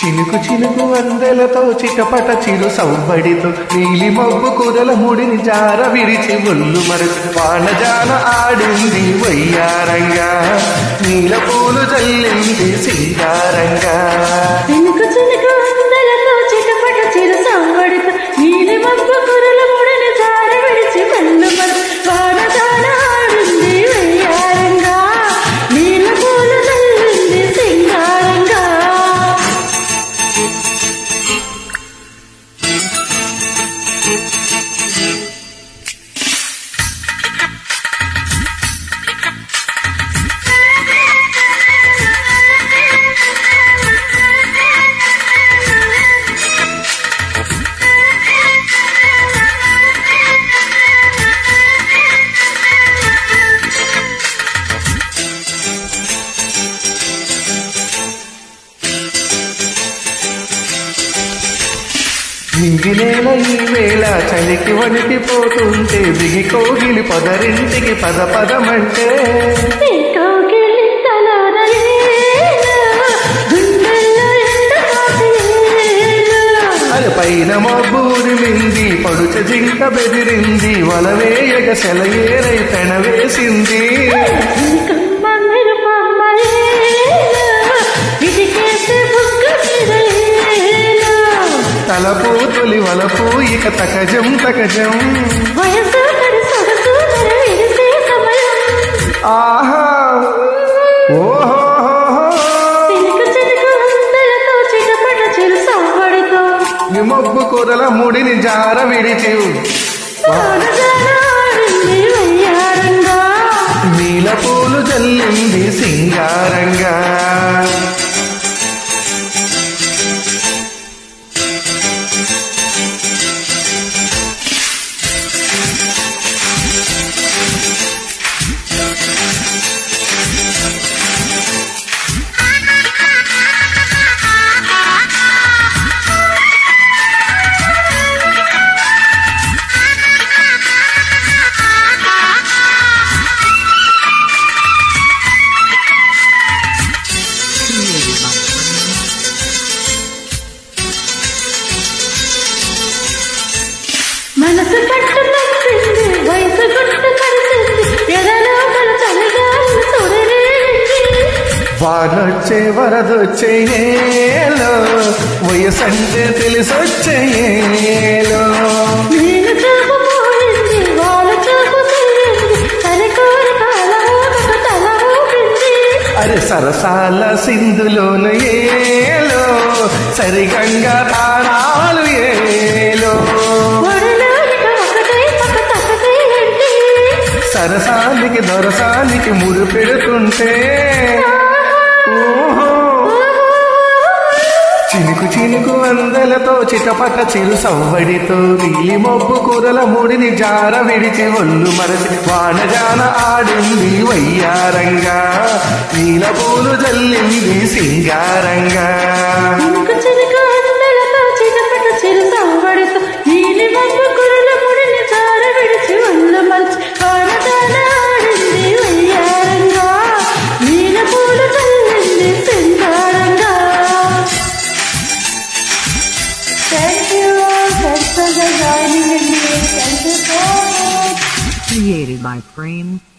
చినుకు చినుకు వందలతో చిటపట చిరు సవ్వడితో నీలి మబ్బు కురల ముడిని జార విరిచి ఒళ్ళు మరచి వానజాన ఆడింది వయ్యారంగా నీల పూలు జల్లింది సింగారంగా చినుకు చినుకు అందలతో చిటపట చిరు సవ్వడితో నీలి మబ్బు కురల ముడిని జారి విడిచి వెళ్ళు మరి వానదాన ఆడింది వెయ్యారంగా నీల పూలు చల్లింది సింగారంగా నింగినేల ఈ వేళ చలికి వణికిపోతుంటే దిగి కోగిలి పదరింటికి పద పదమంటే నీ కౌగిలింతలోన ఏలా, గుండెల్లో ఎండ కాపేలా. అది పైన మబ్బూరి మింది పడుచ జింక బెదిరింది వలవేయగ సెలయేరై పెనవేసింది తలపు తొలి వలపు ఇక తకజం తకజం ఆహా ఓహో నిమబ్బు కూరల ముడిని జార విడిచి నీల పూలు జల్లింది సింగారంగా మనసు పట్టు తప్పింది వయసు గుట్టు కలిసింది ఎదలో మన చలిగాలి సుడరేగింది వానొచ్చే వరదొచ్చే ఏలో వయసంటే తెలిసొచ్చే ఏలో నేను చూపు పోయింది వాళ్ళ చూపు తిరిగింది తలకోరి కాల ఊగక తల ఊపింది అరే సరసాల సింధులోను ఏలో సరిగంగా తాళాలు ఏలో ఒడిలోనిక ఒకటే పక్క తక్కతే ఏంటి సరసానికి దొరసానికి ముడి పెడుతుంటే ఊహో. చినుకు చినుకు అందలతో చిటపట చిరు సవ్వడితో నీలి మబ్బు కూరల ముడిని జార విడిచి ఒళ్ళు మరచి వానజాన ఆడింది వయ్యారంగా నీల పూలు జల్లింది సింగారంగా చినుకు చినుకు అందలతో చిటపట చిరు సవ్వడితో నీలి మబ్బు కురుల ముడిని జార విడిచి ఒళ్ళు మలిచి వానదాన ఆడింది వయ్యారంగా నీల పూలు చల్లింది సింగారంగా Thank you all. Thanks for joining me. Thank you so much. Created by Frame